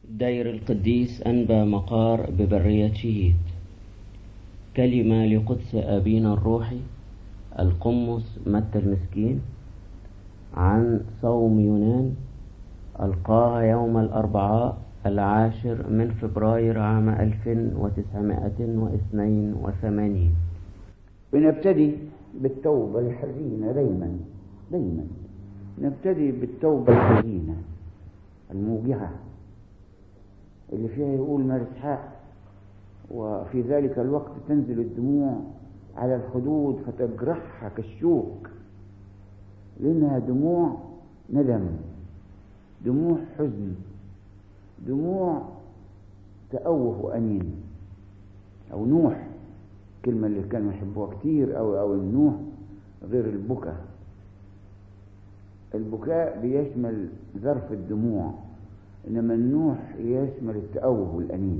دير القديس أنبا مقار ببرية شهيد كلمة لقدس أبينا الروحي القمص متى المسكين عن صوم يونان ألقاها يوم الأربعاء العاشر من فبراير عام 1982 بنبتدي بالتوبة الحزينة دايما دايما نبتدي بالتوبة الحزينة الموجعة اللي فيها يقول مار إسحاق وفي ذلك الوقت تنزل الدموع على الخدود فتجرحها كالشوك لأنها دموع ندم دموع حزن دموع تأوه وأنين أو نوح الكلمة اللي كانوا يحبوها كتير أو أو النوح غير البكاء البكاء بيشمل ظرف الدموع إنما النوح يشمل التأوه والأنين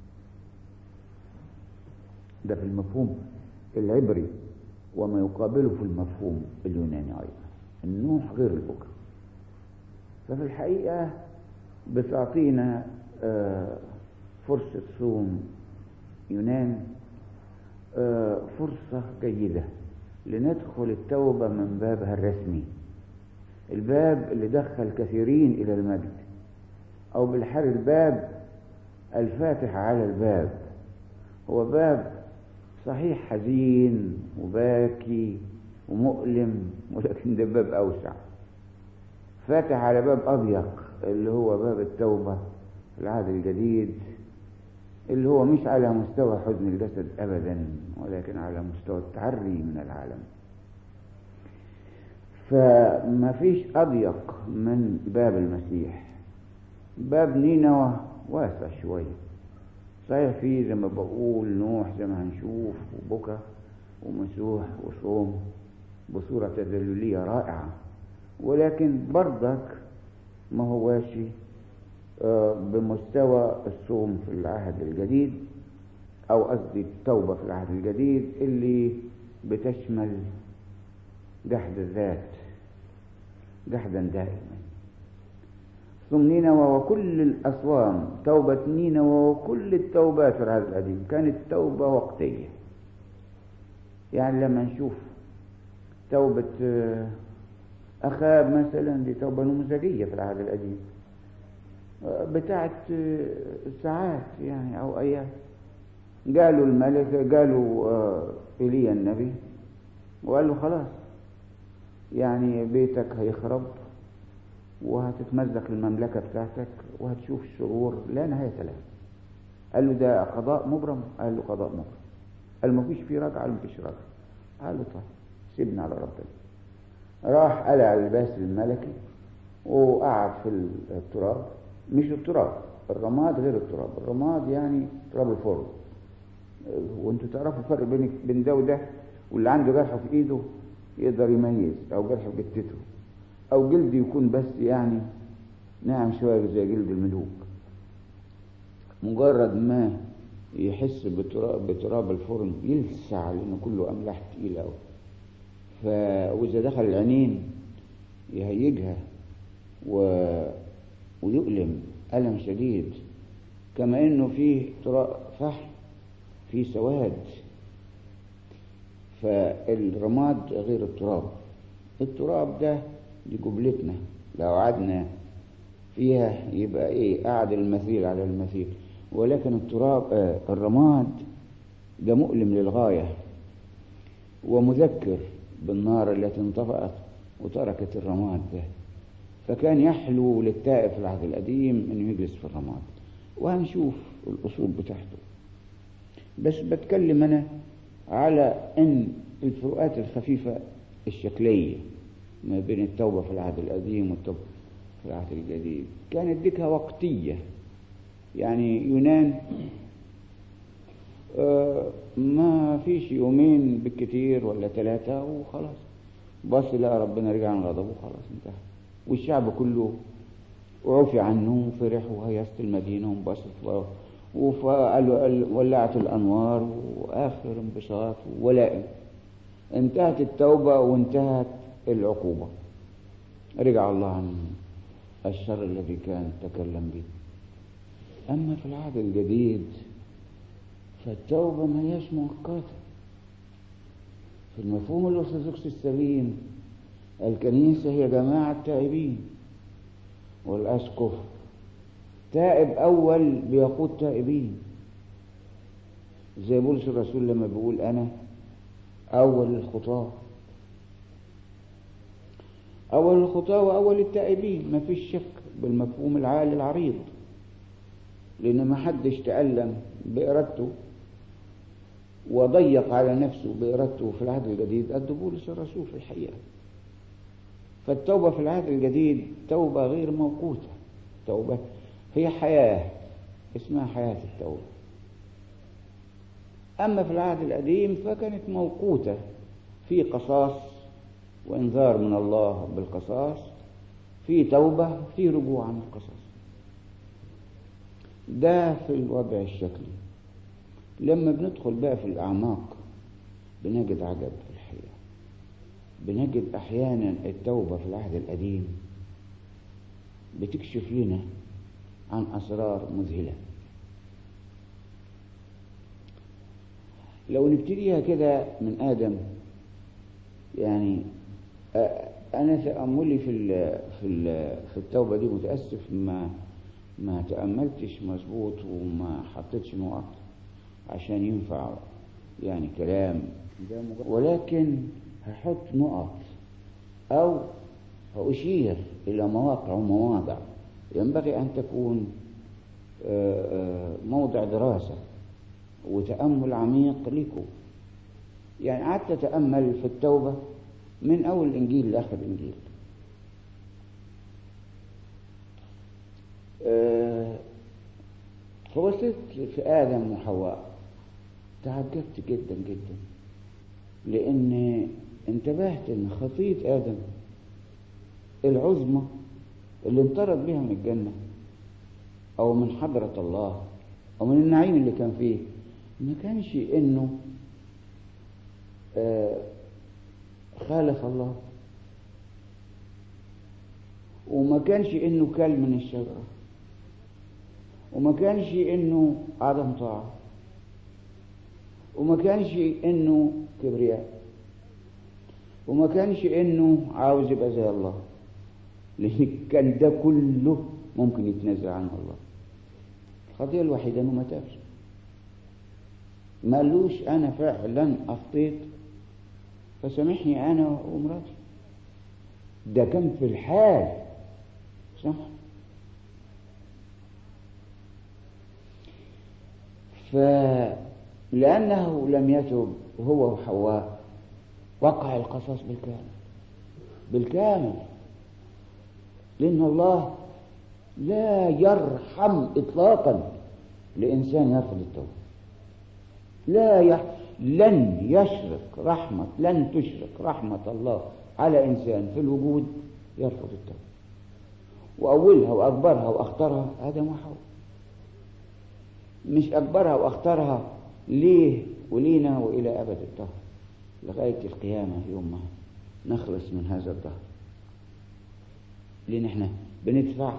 ده في المفهوم العبري وما يقابله في المفهوم اليوناني أيضا النوح غير البكاء ففي الحقيقة بتعطينا فرصة صوم يونان فرصة جيدة لندخل التوبة من بابها الرسمي الباب اللي دخل كثيرين إلى المجد أو بالحر الباب الفاتح على الباب هو باب صحيح حزين وباكي ومؤلم ولكن ده باب أوسع فاتح على باب أضيق اللي هو باب التوبة في العهد الجديد اللي هو مش على مستوى حزن الجسد أبدا ولكن على مستوى التعري من العالم فما فيش أضيق من باب المسيح باب نينوى واسع شوية صحيح فيه زي ما بقول نوح زي ما هنشوف وبكى ومسوح وصوم بصورة تدللية رائعة ولكن برضك ما هواش بمستوى الصوم في العهد الجديد أو قصدي التوبة في العهد الجديد اللي بتشمل جحد الذات جحدا دائما صوم نينوى وكل الأصوام توبة نينوى وكل التوبات في العهد القديم كانت توبة وقتية يعني لما نشوف توبة أخاب مثلا دي توبة نموذجية في العهد القديم بتاعت ساعات يعني أو أيام قالوا الملك قالوا إيليا النبي وقال له خلاص يعني بيتك هيخرب وهتتمزق المملكة بتاعتك وهتشوف شرور لا نهاية لها قال له ده قضاء مبرم قال له قضاء مبرم قال ما فيش فيه رجعة قال ما فيش رجعة قال له طيب سيبنا على ربنا راح قلع اللباس الملكي وقعد في التراب مش التراب الرماد غير التراب الرماد يعني تراب الفرن وانتوا تعرفوا الفرق بين بين ده وده واللي عنده جرح في ايده يقدر يميز او جرح في جتته او جلد يكون بس يعني ناعم شويه زي جلد الملوك مجرد ما يحس بتراب, بتراب الفرن يلسع لانه كله املاح تقيله قوي ف واذا دخل العينين يهيجها و... ويؤلم ألم شديد كما إنه فيه فحم فيه سواد فالرماد غير التراب التراب ده دي جبلتنا لو قعدنا فيها يبقى ايه قعد المثيل على المثيل ولكن التراب آه الرماد ده مؤلم للغاية ومذكر بالنار التي انطفأت وتركت الرماد ده فكان يحلو للتائب في العهد القديم انه يجلس في الرماد وهنشوف الاصول بتاعته بس بتكلم انا على ان الفروقات الخفيفة الشكلية ما بين التوبة في العهد القديم والتوبة في العهد الجديد كانت ديكها وقتية يعني يونان آه ما فيش يومين بالكتير ولا ثلاثة وخلاص بص لقى ربنا رجع عن غضبه وخلاص انتهى والشعب كله عفي عنه وفرح وهيست المدينة وانبسط ولعت الأنوار وآخر انبساط ولائم انتهت التوبة وانتهت العقوبة رجع الله عن الشر الذي كان تكلم به أما في العهد الجديد فالتوبة ما هياش مؤقتة في المفهوم الأرثوذكسي السليم الكنيسة هي جماعة تائبين والأسقف تائب أول بيقود تائبين زي بولس الرسول لما بيقول أنا أول الخطاة أول الخطاة وأول التائبين ما فيش شك بالمفهوم العالي العريض لأن ما حدش تألم بإرادته وضيق على نفسه بإرادته في العهد الجديد قد بولس الرسول في الحقيقة فالتوبة في العهد الجديد توبة غير موقوتة توبة هي حياة اسمها حياة التوبة أما في العهد القديم فكانت موقوتة في قصاص وإنذار من الله بالقصاص في توبة في رجوع عن القصاص ده في الوضع الشكلي لما بندخل بقى في الأعماق بنجد عجب في الحقيقة بنجد أحيانا التوبة في العهد القديم بتكشف لنا عن أسرار مذهلة لو نبتديها كده من آدم يعني أنا تأملي في ال في ال في التوبة دي متأسف ما ما تأملتش مظبوط وما حطيتش نقط عشان ينفع يعني كلام ولكن هحط نقط أو هأشير إلى مواقع ومواضع ينبغي أن تكون موضع دراسة وتأمل عميق لكم يعني قعدت أتأمل في التوبة من أول الإنجيل لآخر الإنجيل فوصلت في آدم وحواء تعجبت جدا جدا لأن انتبهت إن خطية آدم العظمى اللي انطرد بها من الجنة أو من حضرة الله أو من النعيم اللي كان فيه ما كانش إنه آه خالف الله وما كانش إنه كل من الشجرة وما كانش إنه عدم طاعة وما كانش إنه كبرياء وما كانش إنه عاوز يبقى زي الله لأن كان ده كله ممكن يتنزل عنه الله القضية الوحيدة إنه ما تابش ما قالوش أنا فعلا أخطيت فسامحني أنا ومراتي ده كان في الحال صح فلأنه لم يتب هو وحواء وقع القصاص بالكامل بالكامل لأن الله لا يرحم إطلاقا لإنسان يرفض التوبة لا يح... لن يشرق رحمة لن تشرق رحمة الله على إنسان في الوجود يرفض التوبة وأولها وأكبرها وأخطرها آدم وحواء مش أكبرها وأخطرها ليه ولينا وإلى أبد الدهر لغاية القيامة يوم ما نخلص من هذا الدهر لأن احنا بندفع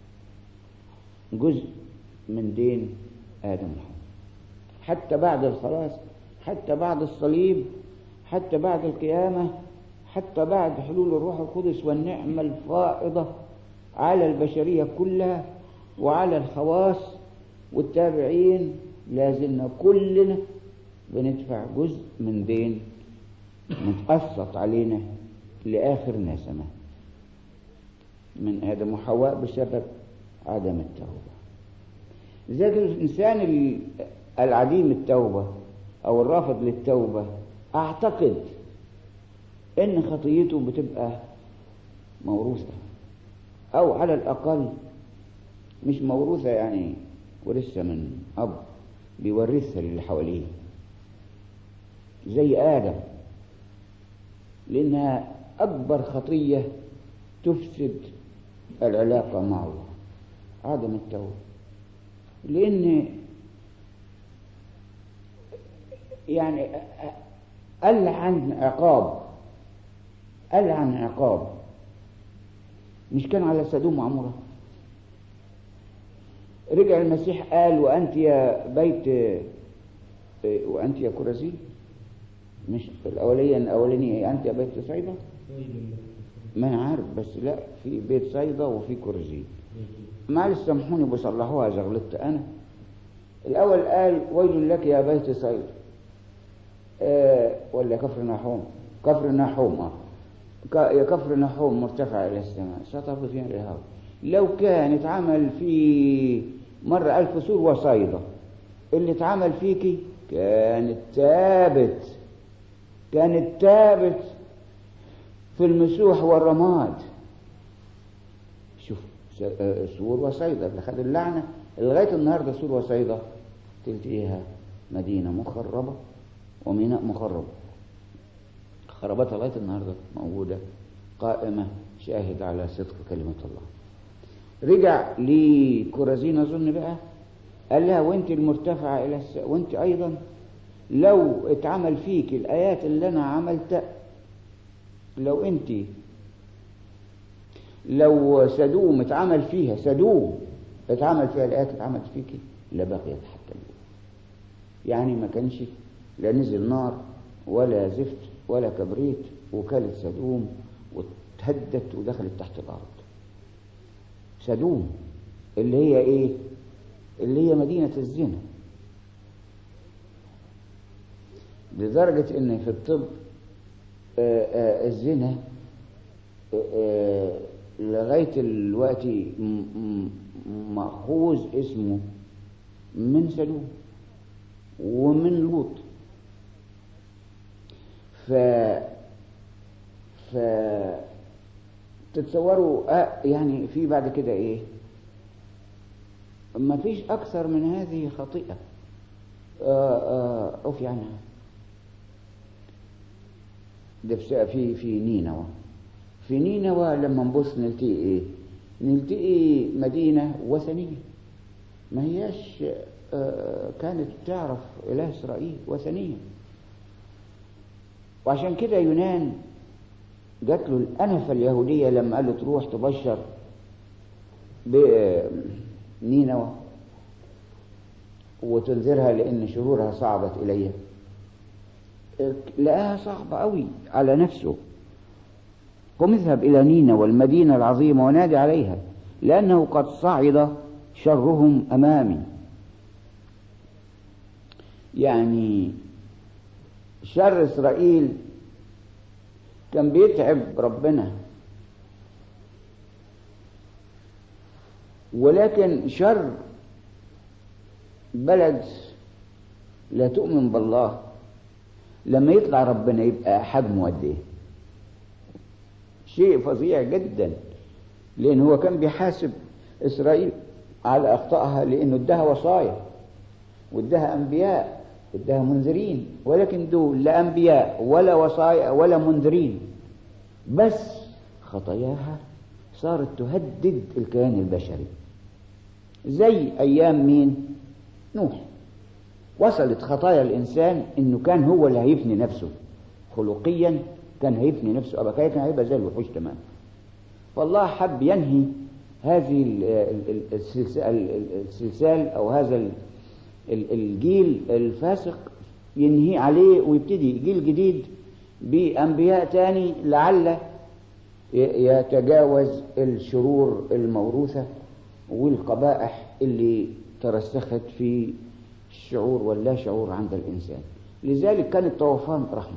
جزء من دين آدم وحواء حتى بعد الخلاص حتى بعد الصليب حتى بعد القيامة حتى بعد حلول الروح القدس والنعمة الفائضة على البشرية كلها وعلى الخواص والتابعين لازلنا كلنا بندفع جزء من دين متقسط علينا لآخر نسمة من آدم وحواء بسبب عدم التوبة لذلك الإنسان العديم التوبة أو الرافض للتوبة أعتقد إن خطيته بتبقى موروثة أو على الأقل مش موروثة يعني ورثها من أب بيورثها للي حواليه زي آدم لأنها أكبر خطية تفسد العلاقة مع الله عدم التوبة لأن يعني قال عن عقاب قال عن عقاب مش كان على سدوم وعمورة رجع المسيح قال وأنت يا بيت وأنت يا كرزي مش الأولية الأولانية أنت يا بيت صيدا ما أنا عارف بس لا في بيت صيدا وفي كرزي معلش سامحوني بصلحوها إذا غلطت أنا الأول قال ويل لك يا بيت صيدا آه ولا كفر نحوم كفر نحوم آه ك- يا كفر نحوم مرتفع إلى السماء شطف فيها الهواء لو كان اتعمل في مرة ألف سور وصيدا اللي اتعمل فيكي كانت تابت كانت تابت في المسوح والرماد شوف س- آه، سور وصيدا اللي خد اللعنة لغاية النهاردة سور وصيدا تلتقيها مدينة مخربة وميناء مخرب خربتها لغاية النهاردة موجودة قائمة شاهد على صدق كلمة الله رجع لكرزين أظن بقى قال لها وانت المرتفعة إلى السماء وانت أيضا لو اتعمل فيك الآيات اللي أنا عملتها لو انت لو سدوم اتعمل فيها سدوم اتعمل فيها الآيات اللي اتعملت فيكي لبقيت حتى اليوم يعني ما كانش لا نزل نار ولا زفت ولا كبريت وكالت سدوم واتهدت ودخلت تحت الأرض سدوم اللي هي ايه اللي هي مدينة الزنا لدرجة ان في الطب آه، آه، الزنا آه، آه، لغاية الوقت م- م- مأخوذ اسمه من سدوم ومن لوط ف ف تتصوروا آه يعني في بعد كده ايه ما فيش اكثر من هذه خطيئة آه آه عفي عنها ده في في في نينوى في نينوى لما نبص نلتقي ايه نلتقي مدينة وثنية ما هياش آه كانت تعرف إله إسرائيل وثنية وعشان كده يونان جات له الأنفة اليهودية لما قال له تروح تبشر بنينوى وتنذرها لأن شرورها صعبت إليها لقاها صعبة قوي على نفسه قم اذهب إلى نينوى المدينة العظيمة ونادي عليها لأنه قد صعد شرهم أمامي يعني شر إسرائيل كان بيتعب ربنا ولكن شر بلد لا تؤمن بالله لما يطلع ربنا يبقى حجمه قد ايه شيء فظيع جدا لان هو كان بيحاسب اسرائيل على اخطائها لانه اداها وصايا واداها انبياء اداها منذرين ولكن دول لا انبياء ولا وصايا ولا منذرين بس خطاياها صارت تهدد الكيان البشري زي ايام مين نوح وصلت خطايا الانسان انه كان هو اللي هيفني نفسه خلقيا كان هيفني نفسه ابقى كان هيبقى زي الوحوش تماما فالله حب ينهي هذه ال- ال- السلسال السلسال او هذا ال- ال- الجيل الفاسق ينهي عليه ويبتدي جيل جديد بأنبياء تاني لعل ي- يتجاوز الشرور الموروثة والقبائح اللي ترسخت في الشعور واللا شعور عند الإنسان لذلك كان الطوفان رحمة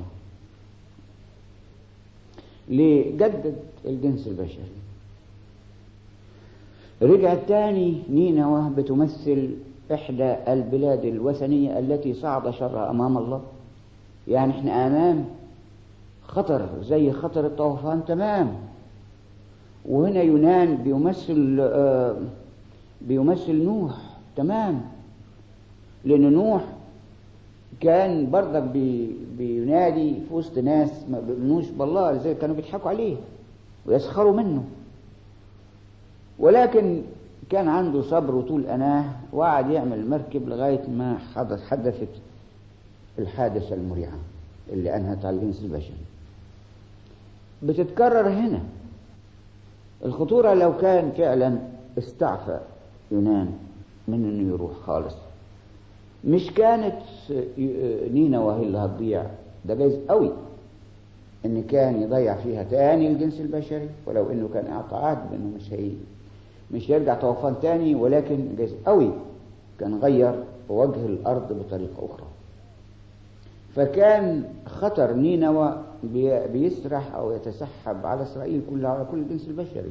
لجدد الجنس البشري رجعت تاني نينوى بتمثل إحدى البلاد الوثنية التي صعد شرها أمام الله يعني احنا أمام خطر زي خطر الطوفان تمام وهنا يونان بيمثل آه بيمثل نوح تمام لأن نوح كان برضك بي بينادي في وسط ناس ما بيؤمنوش بالله لذلك كانوا بيضحكوا عليه ويسخروا منه ولكن كان عنده صبر وطول أناه وقعد يعمل مركب لغاية ما حدث حدثت الحادثة المريعة اللي أنهت على الجنس البشري بتتكرر هنا الخطورة لو كان فعلا استعفى يونان من انه يروح خالص مش كانت نينوى هي اللي هتضيع ده جايز قوي ان كان يضيع فيها تاني الجنس البشري ولو انه كان اعطى عهد بانه مش هي مش هيرجع طوفان تاني ولكن جايز قوي كان غير وجه الارض بطريقه اخرى فكان خطر نينوى بيسرح او يتسحب على اسرائيل كلها على كل الجنس البشري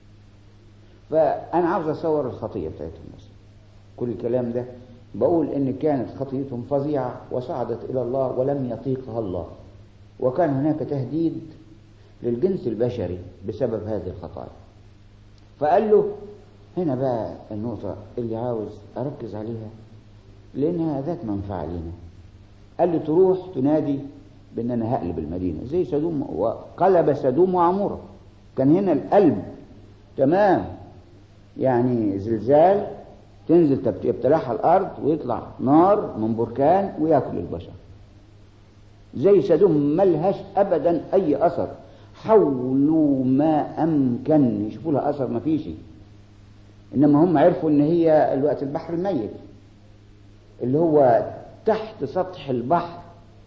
فانا عاوز اصور الخطيه بتاعتهم بس كل الكلام ده بقول ان كانت خطيتهم فظيعه وصعدت الى الله ولم يطيقها الله وكان هناك تهديد للجنس البشري بسبب هذه الخطايا فقال له هنا بقى النقطة اللي عاوز أركز عليها لأنها ذات منفعة لنا قال له تروح تنادي بأن أنا هقلب المدينة زي سدوم وقلب سدوم وعمورة كان هنا القلب تمام يعني زلزال تنزل يبتلعها الأرض ويطلع نار من بركان وياكل البشر زي سدوم ملهاش أبدا أي أثر حاولوا ما أمكن يشوفوا لها أثر ما فيش إنما هم عرفوا إن هي الوقت البحر الميت اللي هو تحت سطح البحر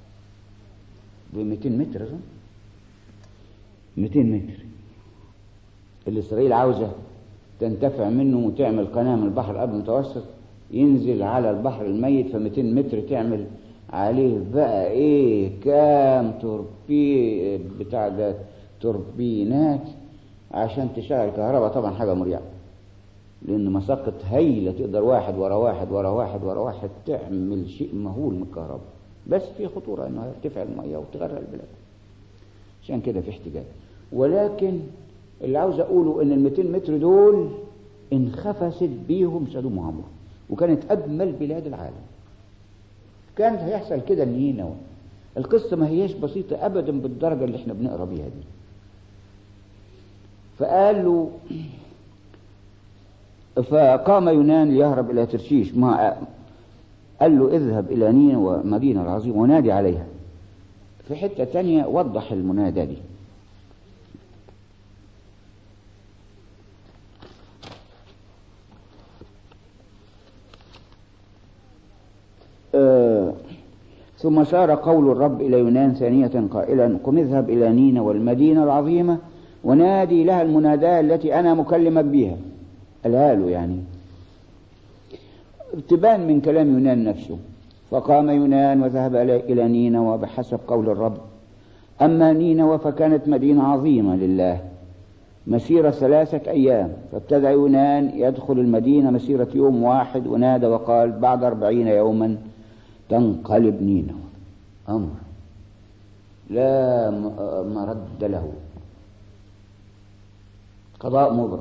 ب 200 متر أظن 200 متر اللي إسرائيل عاوزة تنتفع منه وتعمل قناة من البحر الأبيض المتوسط ينزل على البحر الميت ف 200 متر تعمل عليه بقى ايه كام توربي بتاع ده توربينات عشان تشغل كهرباء طبعا حاجه مريعه لان مساقط هايله تقدر واحد ورا واحد ورا واحد ورا واحد تعمل شيء مهول من الكهرباء بس في خطوره انه هيرتفع الميه وتغرق البلاد عشان كده في احتجاج ولكن اللي عاوز اقوله ان ال 200 متر دول انخفست بيهم سدوم وعمورة وكانت اجمل بلاد العالم كانت هيحصل كده لنينوى القصة ما هياش بسيطة أبدا بالدرجة اللي احنا بنقرا بيها دي فقال له فقام يونان ليهرب إلى ترشيش ما قال له اذهب إلى نينوى مدينة العظيمة ونادي عليها في حتة تانية وضح المنادى دي آه ثم سار قول الرب إلى يونان ثانية قائلا قم اذهب إلى نينا والمدينة العظيمة ونادي لها المناداة التي أنا مكلمك بها قالها له يعني تبان من كلام يونان نفسه فقام يونان وذهب إلى نينوى بحسب قول الرب أما نينوى فكانت مدينة عظيمة لله مسيرة ثلاثة أيام فابتدأ يونان يدخل المدينة مسيرة يوم واحد ونادى وقال بعد أربعين يوما تنقلب نينوى أمر لا مرد له قضاء مبرم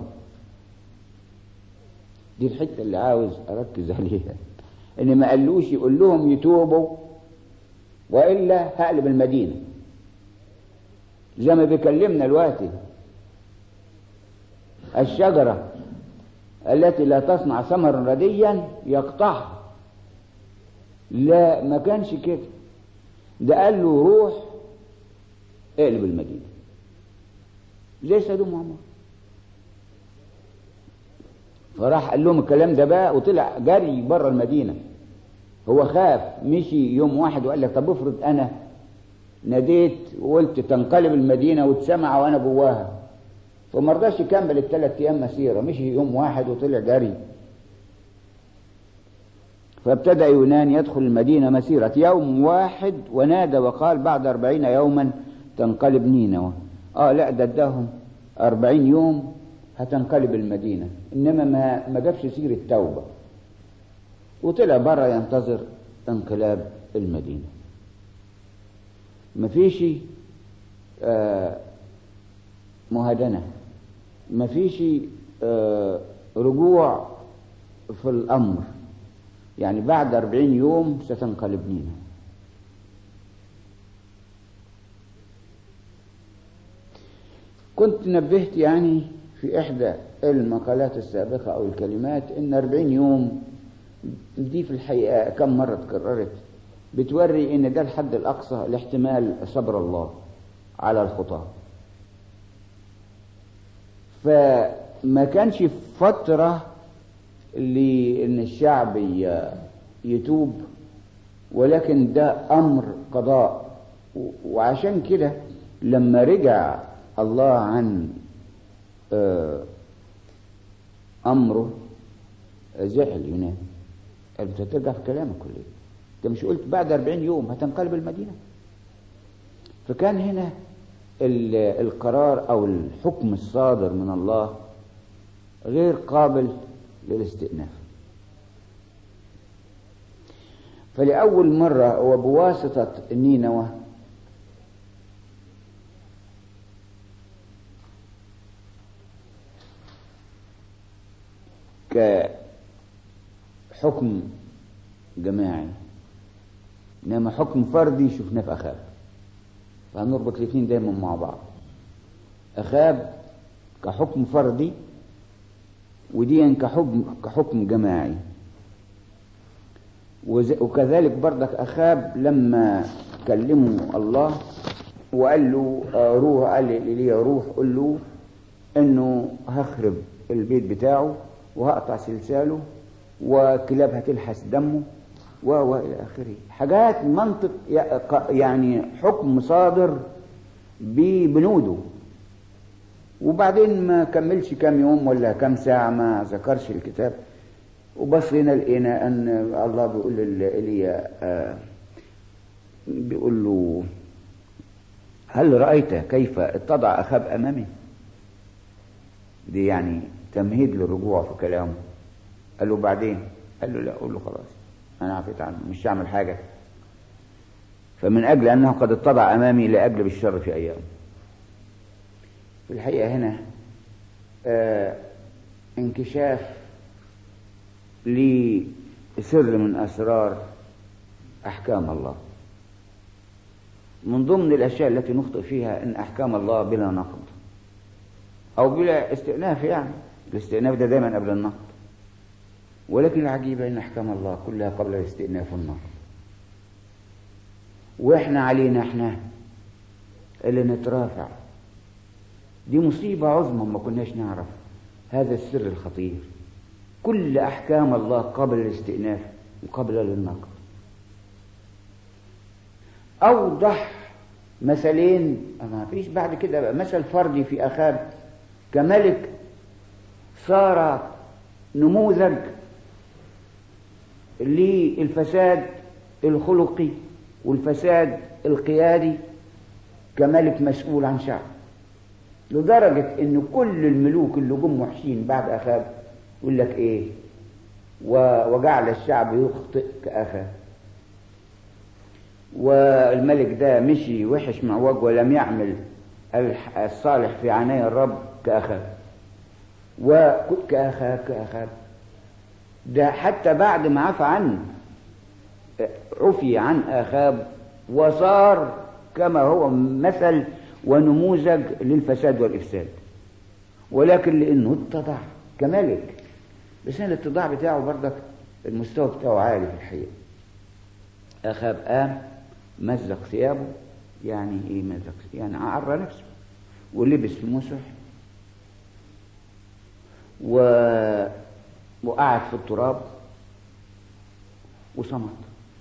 دي الحتة اللي عاوز أركز عليها إن ما قالوش يقول لهم يتوبوا وإلا هقلب المدينة زي ما بيكلمنا دلوقتي الشجرة التي لا تصنع ثمرا رديا يقطعها لا ما كانش كده ده قال له روح اقلب المدينة زي سدوم وعمر فراح قال لهم الكلام ده بقى وطلع جري بره المدينة هو خاف مشي يوم واحد وقال لك طب افرض انا ناديت وقلت تنقلب المدينة واتسمع وانا جواها فما رضاش يكمل الثلاث ايام مسيرة مشي يوم واحد وطلع جري فابتدأ يونان يدخل المدينة مسيرة يوم واحد ونادى وقال بعد أربعين يوما تنقلب نينوى اه لا ده اداهم أربعين يوم هتنقلب المدينة إنما ما ما جابش سيرة التوبة وطلع بره ينتظر انقلاب المدينة مفيش آه مهادنة مفيش آه رجوع في الأمر يعني بعد أربعين يوم ستنقلب نينا كنت نبهت يعني في إحدى المقالات السابقة أو الكلمات إن أربعين يوم دي في الحقيقة كم مرة اتكررت بتوري إن ده الحد الأقصى لاحتمال صبر الله على الخطاة فما كانش فترة لأن الشعب يتوب ولكن ده أمر قضاء وعشان كده لما رجع الله عن أمره زعل يونان قال انت هترجع في كلامك كل ايه انت مش قلت بعد 40 يوم هتنقلب المدينه فكان هنا القرار او الحكم الصادر من الله غير قابل للاستئناف فلأول مرة وبواسطة نينوى كحكم جماعي إنما حكم فردي شفناه في أخاب فهنربط الاثنين دايما مع بعض أخاب كحكم فردي وديا كحكم كحكم جماعي وكذلك بردك أخاب لما كلمه الله وقال له روح قال لي روح قل له انه هخرب البيت بتاعه وهقطع سلساله وكلاب هتلحس دمه و الى اخره حاجات منطق يعني حكم صادر ببنوده وبعدين ما كملش كام يوم ولا كام ساعة ما ذكرش الكتاب وبصينا لقينا ان الله بيقول لإيليا آه بيقول له هل رأيت كيف اتضع أخاب أمامي دي يعني تمهيد للرجوع في كلامه قال له بعدين قال له لا قول له خلاص أنا عفيت عنه مش هعمل حاجة فمن أجل أنه قد اتضع أمامي لأجلب الشر في أيام في الحقيقة هنا آه انكشاف لسر من أسرار أحكام الله من ضمن الأشياء التي نخطئ فيها أن أحكام الله بلا نقد أو بلا استئناف يعني الاستئناف ده دايما قبل النقد ولكن العجيب أن أحكام الله كلها قبل الاستئناف والنقد وإحنا علينا إحنا اللي نترافع دي مصيبة عظمى ما كناش نعرف هذا السر الخطير كل أحكام الله قبل الاستئناف وقبل للنقد أوضح مثلين ما فيش بعد كده بقى مثل فردي في أخاب كملك صار نموذج للفساد الخلقي والفساد القيادي كملك مسؤول عن شعب لدرجة ان كل الملوك اللي جم وحشين بعد اخاب يقول لك ايه وجعل الشعب يخطئ كاخاب والملك ده مشي وحش معوج ولم يعمل الصالح في عناية الرب كأخاب وكأخاب كأخاب ده حتى بعد ما عفى عنه عفي عن أخاب وصار كما هو مثل ونموذج للفساد والإفساد ولكن لأنه اتضع كملك بس الاتضاع بتاعه برضك المستوى بتاعه عالي في الحقيقة أخاب قام مزق ثيابه يعني ايه مزق يعني عرى نفسه ولبس المسح و... وقعد في التراب وصمت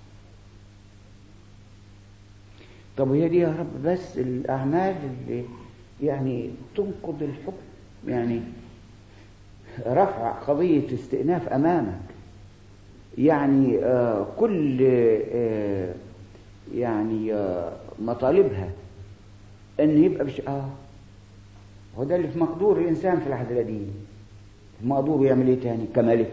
طب هي دي يا رب بس الأعمال اللي يعني تنقض الحكم يعني رفع قضية استئناف أمامك يعني آه كل آه يعني آه مطالبها ان يبقى بش اه هو ده اللي في مقدور الانسان في العهد القديم مقدور يعمل ايه تاني كملك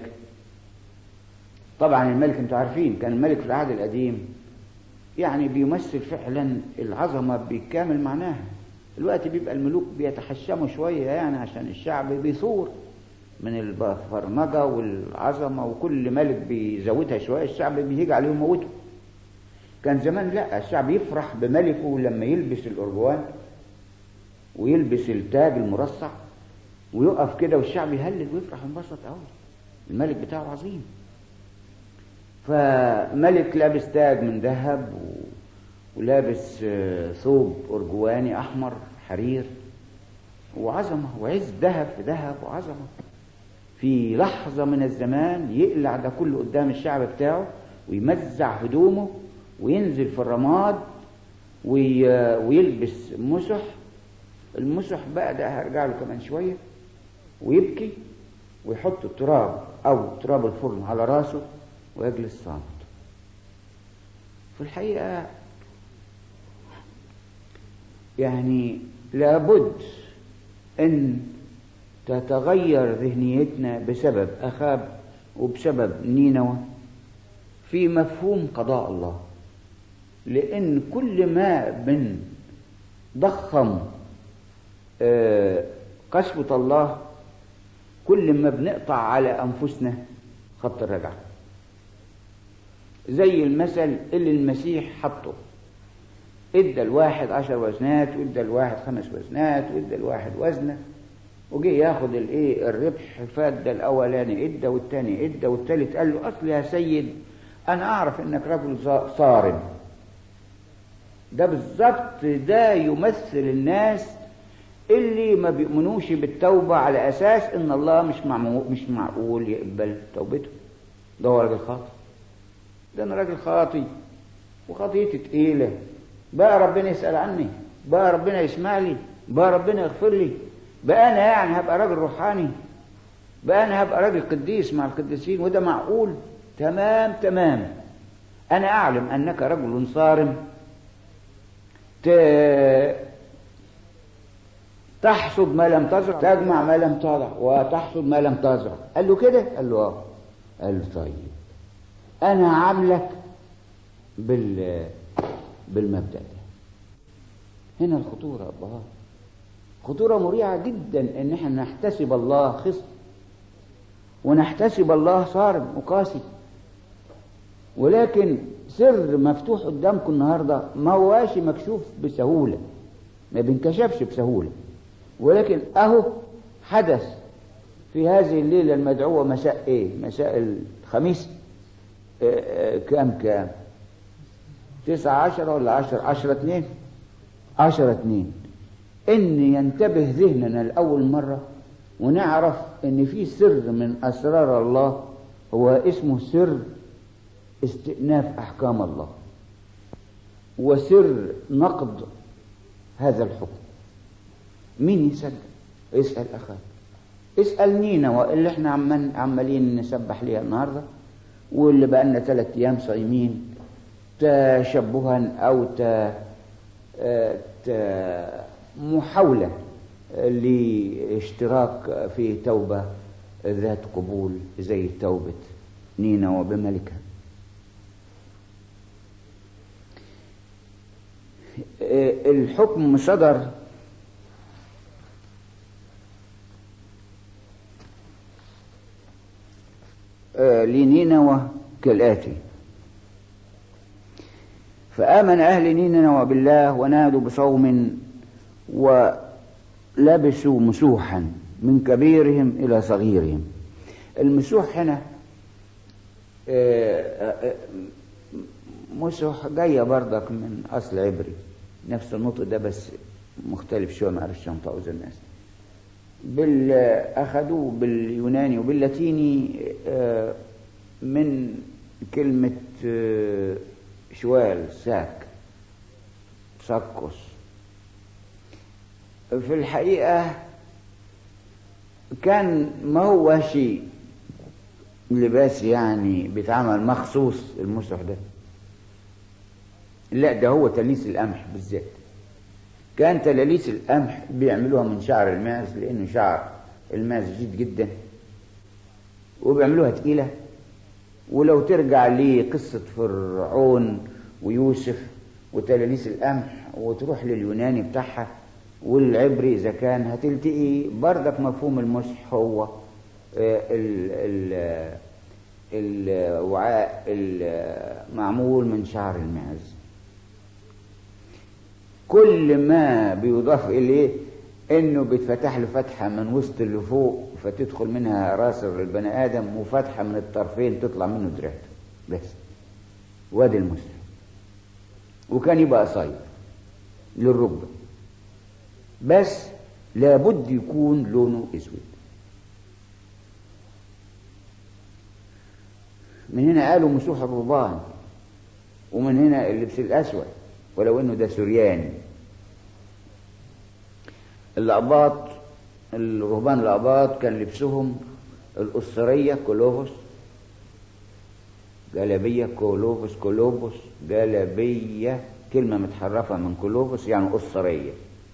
طبعا الملك انتوا عارفين كان الملك في العهد القديم يعني بيمثل فعلا العظمة بكامل معناها الوقت بيبقى الملوك بيتحشموا شوية يعني عشان الشعب بيثور من البرمجة والعظمة وكل ملك بيزودها شوية الشعب بيهيج عليه ويموته كان زمان لا الشعب يفرح بملكه لما يلبس الأرجوان ويلبس التاج المرصع ويقف كده والشعب يهلل ويفرح وينبسط قوي الملك بتاعه عظيم فملك لابس تاج من ذهب ولابس ثوب أرجواني أحمر حرير وعظمة وعز ذهب في ذهب وعظمة في لحظة من الزمان يقلع ده كله قدام الشعب بتاعه ويمزع هدومه وينزل في الرماد وي... ويلبس مسح المسح بقى ده هرجع له كمان شوية ويبكي ويحط التراب أو تراب الفرن على راسه ويجلس صامت في الحقيقة يعني لابد أن تتغير ذهنيتنا بسبب أخاب وبسبب نينوى في مفهوم قضاء الله لأن كل ما بنضخم قسوة الله كل ما بنقطع على أنفسنا خط الرجعة زي المثل اللي المسيح حطه ادى الواحد عشر وزنات وادى الواحد خمس وزنات وادى الواحد وزنه وجه ياخد الايه الربح فادى الاولاني ادى والتاني ادى والتالت قال له اصل يا سيد انا اعرف انك رجل صارم ده بالظبط ده يمثل الناس اللي ما بيؤمنوش بالتوبة على أساس إن الله مش مش معقول يقبل توبته ده هو راجل خاطي ده أنا راجل خاطي وخطيتي تقيلة بقى ربنا يسأل عني بقى ربنا يسمع لي بقى ربنا يغفر لي بقى أنا يعني هبقى راجل روحاني بقى أنا هبقى راجل قديس مع القديسين وده معقول تمام تمام أنا أعلم أنك رجل صارم ت... تحصد ما لم تزرع تجمع ما لم تزرع وتحصد ما لم تزرع قال له كده قال له اه قال له طيب انا عاملك بال بالمبدا ده هنا الخطوره ابهات خطوره مريعه جدا ان احنا نحتسب الله خصم ونحتسب الله صارم وقاسي ولكن سر مفتوح قدامكم النهارده ما هواش مكشوف بسهوله ما بينكشفش بسهوله ولكن اهو حدث في هذه الليلة المدعوة مساء ايه مساء الخميس آه آه كام كام تسعة عشرة ولا عشر عشرة اتنين عشرة اتنين ان ينتبه ذهننا لأول مرة ونعرف ان في سر من اسرار الله هو اسمه سر استئناف احكام الله وسر نقض هذا الحكم مين يصدق اسأل أخاك اسأل نينا اللي احنا عمال عمالين نسبح ليها النهارده واللي بقى لنا ثلاث أيام صايمين تشبها أو ت... ت... محاولة لاشتراك في توبة ذات قبول زي توبة نينا وبملكها الحكم صدر لنينوى كالآتي فآمن أهل نينوى بالله ونادوا بصوم ولبسوا مسوحا من كبيرهم إلى صغيرهم المسوح هنا مسوح جاية بردك من أصل عبري نفس النطق ده بس مختلف شوية ما عرفش ينطقوا زي الناس بال أخذوه باليوناني وباللاتيني من كلمة شوال ساك ساكوس في الحقيقة كان ما هو شيء لباس يعني بيتعمل مخصوص المسح ده لا ده هو تليس القمح بالذات كان تلاليس القمح بيعملوها من شعر الماعز لأنه شعر الماعز جديد جدا وبيعملوها تقيلة ولو ترجع لقصة فرعون ويوسف وتلاليس القمح وتروح لليوناني بتاعها والعبري إذا كان هتلتقي بردك مفهوم المسح هو الوعاء المعمول من شعر الماعز كل ما بيضاف إليه إنه بيتفتح له فتحة من وسط اللي فوق فتدخل منها راس البني آدم وفتحة من الطرفين تطلع منه دراعته بس وادي المسلم وكان يبقى قصير للركبة بس لابد يكون لونه اسود من هنا قالوا مسوح الرهبان ومن هنا اللبس الأسود ولو إنه ده سرياني الأقباط الرهبان الأقباط كان لبسهم الأسرية كولوفوس جلبية كولوفوس كولوبوس جلبية كلمة متحرفة من كولوفوس يعني أسرية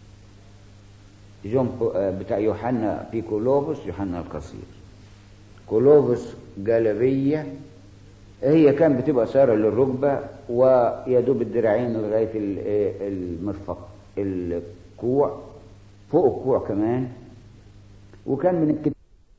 جون بتاع يوحنا في كولوفوس يوحنا القصير كولوفوس جلبية هي كان بتبقى سارة للركبة ويدوب الدراعين لغاية المرفق الكوع فوق الكوع كمان وكان من الكتاب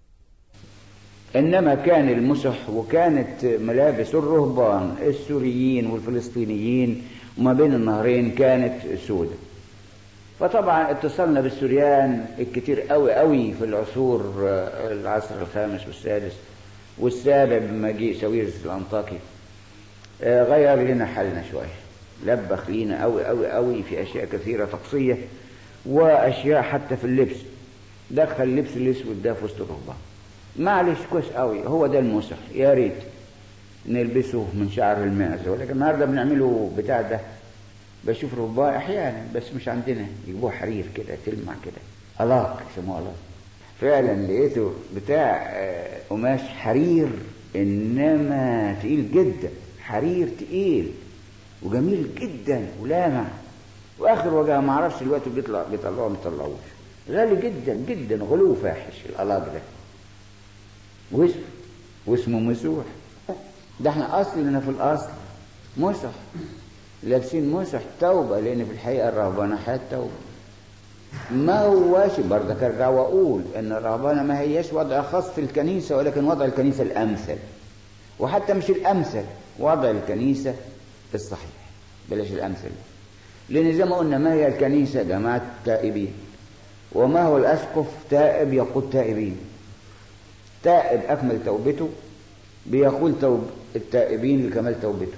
إنما كان المسح وكانت ملابس الرهبان السوريين والفلسطينيين وما بين النهرين كانت سودة فطبعا اتصلنا بالسوريان الكتير قوي قوي في العصور العصر الخامس والسادس والسابع بمجيء ساويرس الأنطاكي غير لنا حالنا شوية لبخ لينا قوي قوي قوي في أشياء كثيرة طقسية وأشياء حتى في اللبس دخل اللبس الأسود ده في وسط الرهبان معلش كويس قوي هو ده المسح يا ريت نلبسه من شعر المعزة ولكن النهارده بنعمله بتاع ده بشوف رهبان احيانا بس مش عندنا يجيبوه حرير كده تلمع كده الاق يسموه الاق فعلا لقيته بتاع قماش حرير انما تقيل جدا حرير تقيل وجميل جدا ولامع واخر وجه ما اعرفش دلوقتي بيطلع بيطلعوه ما بيطلعوش غالي جدا جدا غلو فاحش الالاق ده واسمه واسمه مسوح ده احنا اصلنا في الاصل مسح لابسين مسح توبه لان في الحقيقه الرهبانه حياه توبه ما هواش برضك ارجع واقول ان الرهبانه ما هياش وضع خاص في الكنيسه ولكن وضع الكنيسه الامثل وحتى مش الامثل وضع الكنيسه الصحيح بلاش الامثل لان زي ما قلنا ما هي الكنيسه جماعه تائبين وما هو الاسقف تائب يقود تائبين تائب أكمل توبته بيقول توب التائبين لكمال توبته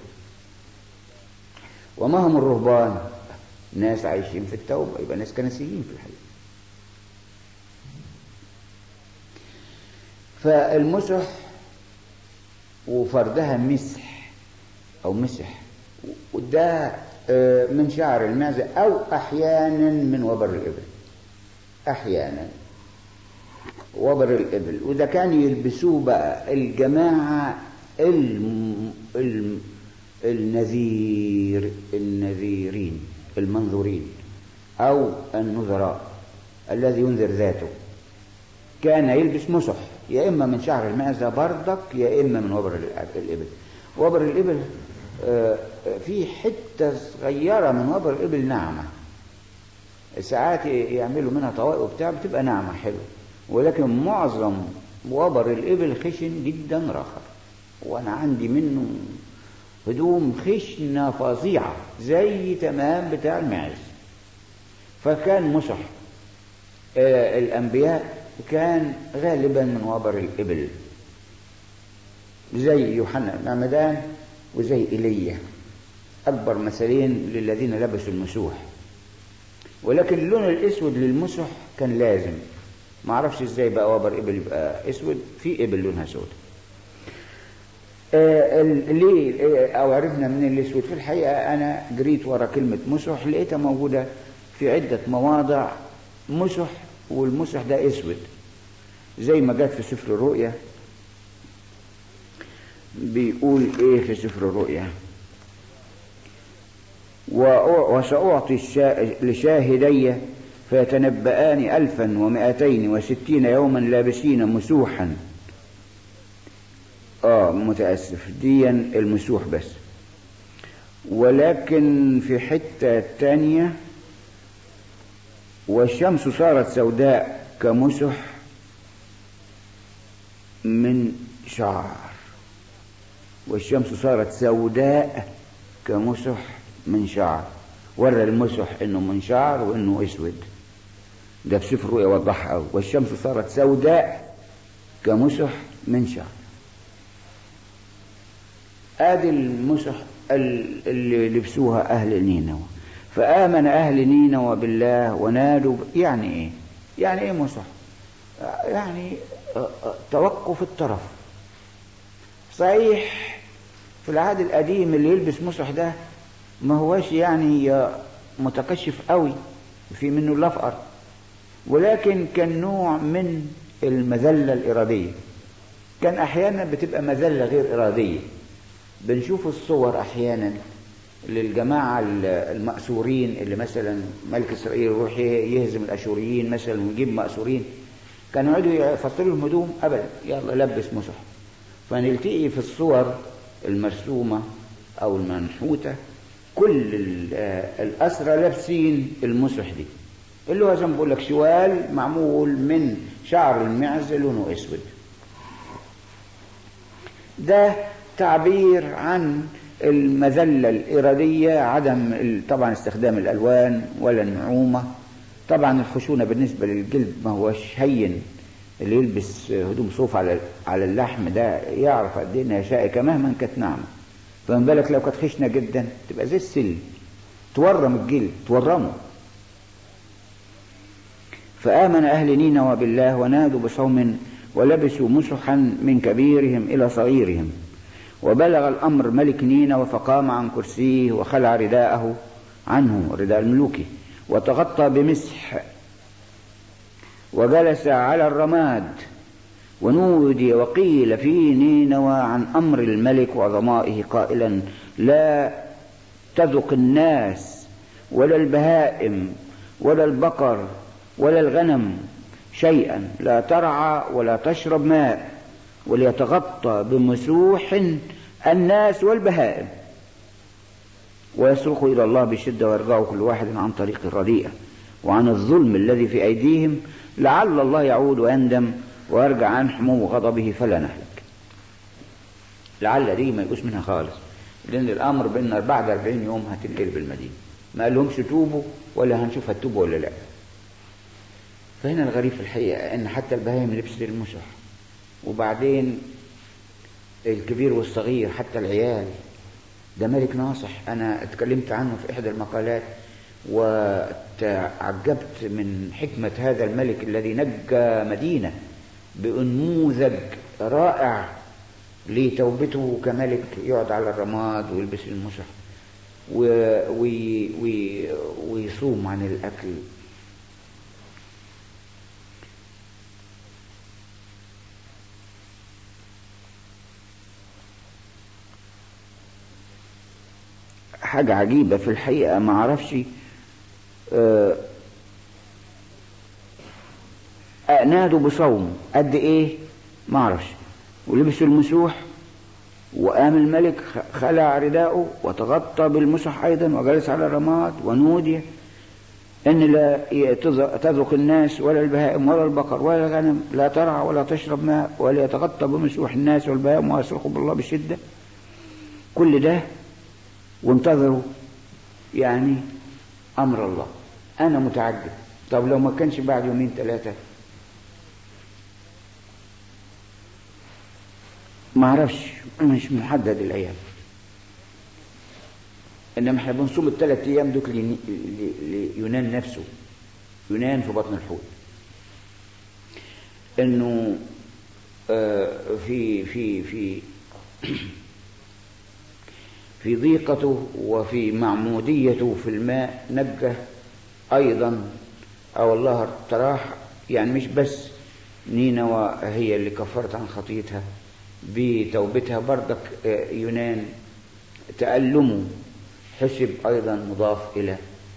وما هم الرهبان ناس عايشين في التوبة يبقى ناس كنسيين في الحقيقة فالمسح وفردها مسح أو مسح وده من شعر المعزة أو أحيانا من وبر الإبل أحيانا وبر الإبل وده كان يلبسوه بقى الجماعة الم... الم... النذير النذيرين المنظورين أو النذراء الذي ينذر ذاته كان يلبس مسح يا إما من شعر المعزة بردك يا إما من وبر الإبل وبر الإبل في حتة صغيرة من وبر الإبل ناعمة ساعات يعملوا منها طوائق وبتاع بتبقى ناعمة حلوة ولكن معظم وبر الإبل خشن جدا رخر وأنا عندي منه هدوم خشنة فظيعة زي تمام بتاع المعز فكان مسح آه الأنبياء كان غالبا من وبر الإبل زي يوحنا المعمدان وزي إيليا أكبر مثلين للذين لبسوا المسوح ولكن اللون الأسود للمسح كان لازم ما اعرفش ازاي بقى وبر ابل يبقى اسود في ابل لونها سود آه ليه او عرفنا من الاسود في الحقيقه انا جريت ورا كلمه مسح لقيتها موجوده في عده مواضع مسح والمسح ده اسود زي ما جت في سفر الرؤيا بيقول ايه في سفر الرؤيا وسأعطي لشاهدي فيتنبآن ألفا ومائتين وستين يوما لابسين مسوحا آه متأسف ديا المسوح بس ولكن في حتة تانية والشمس صارت سوداء كمسح من شعر والشمس صارت سوداء كمسح من شعر ورى المسح انه من شعر وانه اسود ده في سفر رؤيا وضحها قوي والشمس صارت سوداء كمسح من شعر ادي المسح اللي لبسوها اهل نينوى فامن اهل نينوى بالله ونادوا يعني ايه يعني ايه مسح يعني توقف الطرف صحيح في العهد القديم اللي يلبس مسح ده ما هوش يعني متكشف قوي في منه الافقر ولكن كان نوع من المذلة الإرادية كان أحيانا بتبقى مذلة غير إرادية بنشوف الصور أحيانا للجماعة المأسورين اللي مثلا ملك إسرائيل يروح يهزم الأشوريين مثلا ويجيب مأسورين كانوا يقعدوا يفصلوا لهم هدوم أبدا يلا لبس مسح فنلتقي في الصور المرسومة أو المنحوتة كل الأسرى لابسين المسح دي اللي هو زي ما بقول لك شوال معمول من شعر المعز لونه اسود ده تعبير عن المذلة الإرادية عدم طبعا استخدام الألوان ولا النعومة طبعا الخشونة بالنسبة للجلد ما هوش هين اللي يلبس هدوم صوف على على اللحم ده يعرف قد ايه انها شائكه مهما كانت ناعمه فما بالك لو كانت خشنه جدا تبقى زي السل تورم الجلد تورمه فآمن أهل نينوى بالله ونادوا بصوم ولبسوا مسحا من كبيرهم إلى صغيرهم وبلغ الأمر ملك نينوى فقام عن كرسيه وخلع رداءه عنه رداء الملوكي وتغطى بمسح وجلس على الرماد ونودي وقيل في نينوى عن أمر الملك وعظمائه قائلا لا تذق الناس ولا البهائم ولا البقر ولا الغنم شيئا لا ترعى ولا تشرب ماء وليتغطى بمسوح الناس والبهائم ويصرخ إلى الله بشدة ويرجع كل واحد عن طريق الرديئة وعن الظلم الذي في أيديهم لعل الله يعود ويندم ويرجع عن حمو غضبه فلا نهلك لعل دي ما يقوش منها خالص لأن الأمر بأن بعد 40 يوم هتنقلب المدينة ما قالهمش توبوا ولا هنشوف هتوبوا ولا لا فهنا الغريب في الحقيقة أن حتى البهايم لبست المسح وبعدين الكبير والصغير حتى العيال ده ملك ناصح أنا اتكلمت عنه في إحدى المقالات وتعجبت من حكمة هذا الملك الذي نجى مدينة بأنموذج رائع لتوبته كملك يقعد على الرماد ويلبس المسح وي وي ويصوم عن الأكل حاجة عجيبة في الحقيقة ما اعرفش آه نادوا بصوم قد ايه ما اعرفش ولبسوا المسوح وقام الملك خلع رداءه وتغطى بالمسح ايضا وجلس على الرماد ونودي ان لا تذوق الناس ولا البهائم ولا البقر ولا الغنم لا ترعى ولا تشرب ماء ولا يتغطى بمسوح الناس والبهائم ويصرخوا بالله بشده كل ده وانتظروا يعني امر الله انا متعجب طب لو ما كانش بعد يومين ثلاثه ما اعرفش مش محدد الايام انما احنا بنصوم الثلاث ايام دوك ليونان نفسه يونان في بطن الحوت انه آه في في في في ضيقته وفي معموديته في الماء نجى أيضا أو الله تراح يعني مش بس نينوى هي اللي كفرت عن خطيتها بتوبتها بردك يونان تألمه حسب أيضا مضاف إلى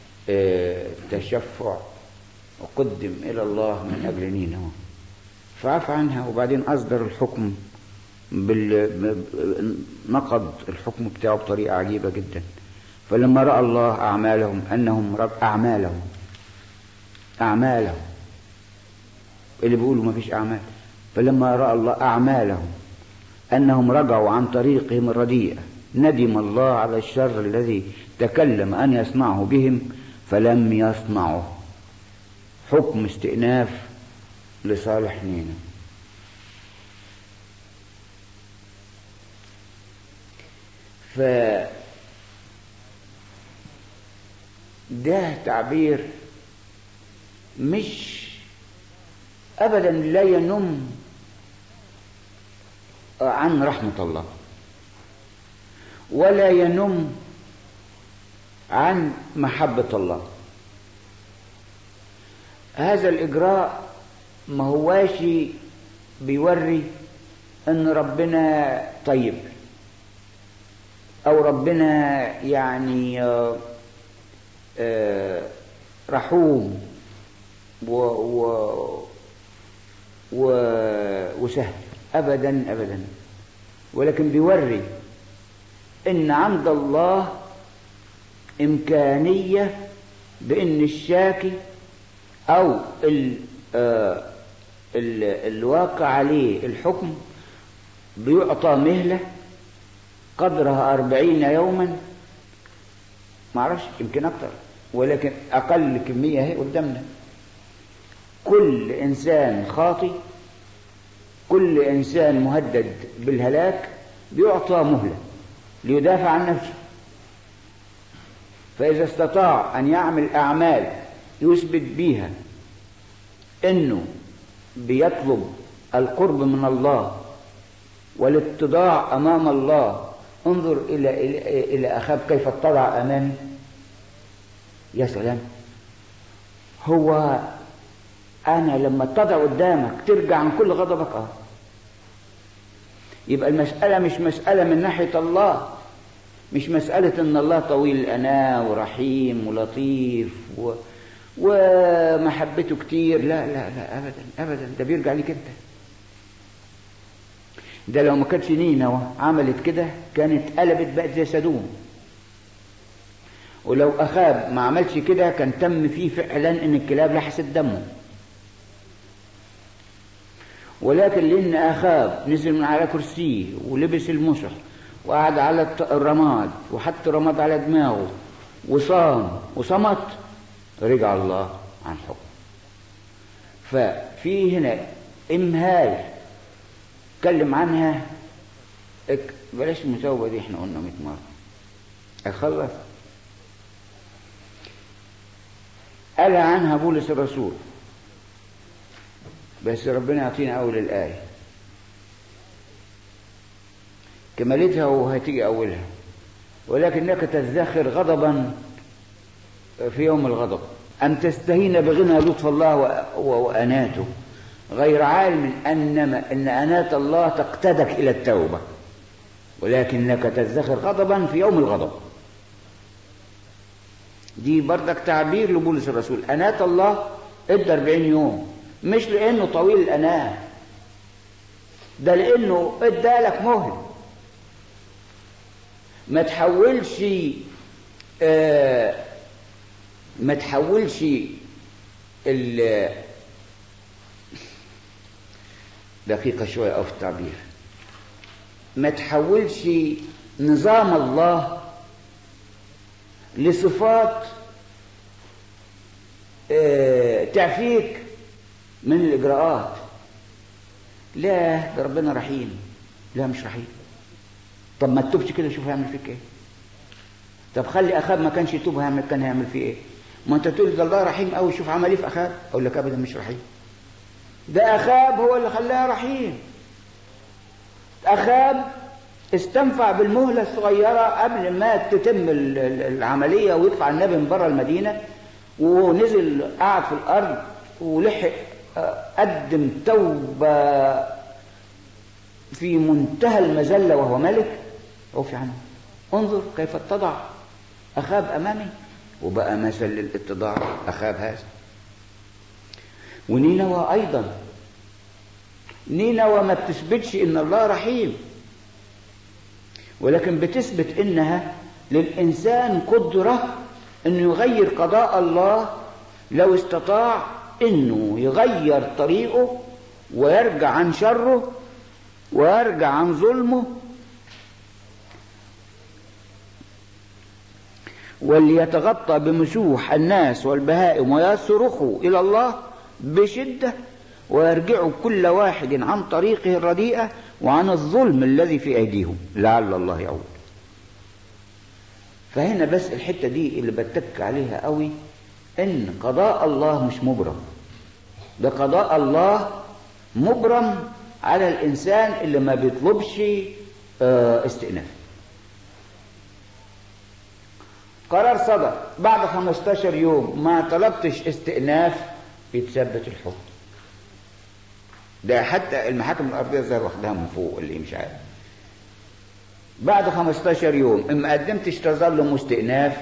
تشفع وقدم إلى الله من أجل نينوى فعفى عنها وبعدين أصدر الحكم بال... نقض الحكم بتاعه بطريقة عجيبة جدا فلما رأى الله أعمالهم أنهم رب أعمالهم أعمالهم اللي بيقولوا ما فيش أعمال فلما رأى الله أعمالهم أنهم رجعوا عن طريقهم الرديئة ندم الله على الشر الذي تكلم أن يصنعه بهم فلم يصنعه حكم استئناف لصالح نينا ف ده تعبير مش ابدا لا ينم عن رحمه الله ولا ينم عن محبة الله هذا الإجراء ما هواش بيوري أن ربنا طيب أو ربنا يعني آه، آه، رحوم و و و وسهل أبدا أبدا ولكن بيوري إن عند الله إمكانية بإن الشاكي أو ال آه ال الواقع عليه الحكم بيعطى مهلة قدرها أربعين يوما معرفش يمكن أكتر ولكن أقل كمية هي قدامنا كل إنسان خاطي كل إنسان مهدد بالهلاك بيعطى مهلة ليدافع عن نفسه فإذا استطاع أن يعمل أعمال يثبت بيها أنه بيطلب القرب من الله والاتضاع أمام الله انظر إلى إلى, إلى أخاب كيف اتضع أمامي يا سلام هو أنا لما اتضع قدامك ترجع عن كل غضبك أه يبقى المسألة مش مسألة من ناحية الله مش مسألة إن الله طويل الأناة ورحيم ولطيف و... ومحبته كتير لا لا لا أبدا أبدا ده بيرجع ليك أنت ده لو ما كانتش نينوى عملت كده كانت قلبت بقت زي سدوم ولو أخاب ما عملش كده كان تم فيه فعلا إن الكلاب لحست دمه ولكن لأن أخاب نزل من على كرسيه ولبس المصح وقعد على الرماد وحط رماد على دماغه وصام وصمت رجع الله عن حكم ففي هنا إمهال اتكلم عنها اك... بلاش المساوبة دي احنا قلنا 100 مرة أخلص قال عنها بولس الرسول بس ربنا يعطينا أول الآية كمالتها وهتيجي أولها ولكنك تزدخر غضبا في يوم الغضب أن تستهين بغنى لطف الله وأناته غير عالم أنما أن أنات الله تقتدك إلى التوبة ولكنك تزدخر غضبا في يوم الغضب دي بردك تعبير لبولس الرسول أنات الله ادى 40 يوم مش لأنه طويل الأناة ده لأنه ادالك مهل ما تحولش آه ما تحولش ال دقيقة شوية أو في التعبير ما تحولش نظام الله لصفات اه تعفيك من الإجراءات لا ده ربنا رحيم لا مش رحيم طب ما تتوبش كده شوف هيعمل فيك ايه طب خلي اخاب ما كانش يتوب هيعمل كان هيعمل فيه ايه ما انت تقول ده الله رحيم قوي شوف عمل ايه في اخاب اقول لك ابدا مش رحيم ده اخاب هو اللي خلاه رحيم اخاب استنفع بالمهله الصغيره قبل ما تتم العمليه ويدفع النبي من بره المدينه ونزل قعد في الارض ولحق قدم توبه في منتهى المذله وهو ملك عفي عنه انظر كيف اتضع اخاب امامي وبقى مثل للاتضاع اخاب هذا ونينوى ايضا نينوى ما بتثبتش ان الله رحيم ولكن بتثبت انها للانسان قدره انه يغير قضاء الله لو استطاع انه يغير طريقه ويرجع عن شره ويرجع عن ظلمه وليتغطى بمسوح الناس والبهائم ويصرخوا إلى الله بشدة ويرجعوا كل واحد عن طريقه الرديئة وعن الظلم الذي في أيديهم لعل الله يعود فهنا بس الحتة دي اللي بتك عليها قوي إن قضاء الله مش مبرم ده قضاء الله مبرم على الإنسان اللي ما بيطلبش استئناف قرار صدر بعد 15 يوم ما طلبتش استئناف يتثبت الحكم ده حتى المحاكم الأرضية زي واخدها من فوق اللي مش عارف بعد 15 يوم إن ما قدمتش تظل مستئناف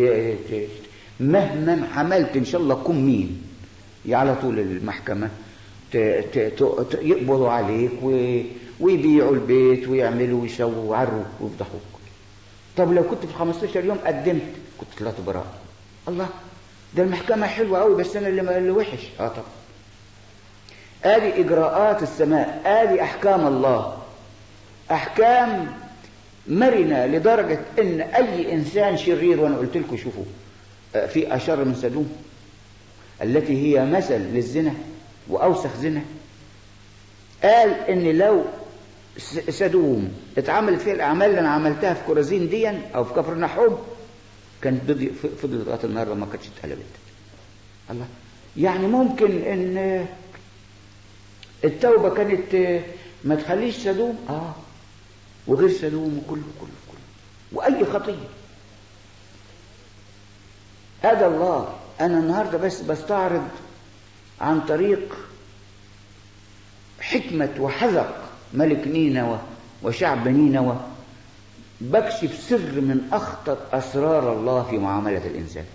مهما عملت إن شاء الله كن مين على طول المحكمة ت- ت- ت- ت- يقبضوا عليك و- ويبيعوا البيت ويعملوا ويسووا ويعروك ويفضحوك طب لو كنت في 15 يوم قدمت كنت طلعت براءة الله ده المحكمة حلوة قوي بس أنا اللي اللي وحش اه طب ادي اجراءات السماء ادي احكام الله احكام مرنة لدرجة ان اي انسان شرير وانا قلت لكم شوفوا آه، في اشر من سدوم التي هي مثل للزنا واوسخ زنا قال ان لو س- سدوم اتعملت فيها الاعمال اللي انا عملتها في كرازين ديا او في كفر نحوم كانت بدي- ف- فضلت لغايه النهارده ما كانتش اتقلبت الله يعني ممكن ان التوبه كانت ما تخليش سدوم اه وغير سدوم وكله كله كله واي خطيه هذا الله انا النهارده بس بستعرض عن طريق حكمة وحذق ملك نينوى وشعب نينوى بكشف سر من أخطر أسرار الله في معاملة الإنسان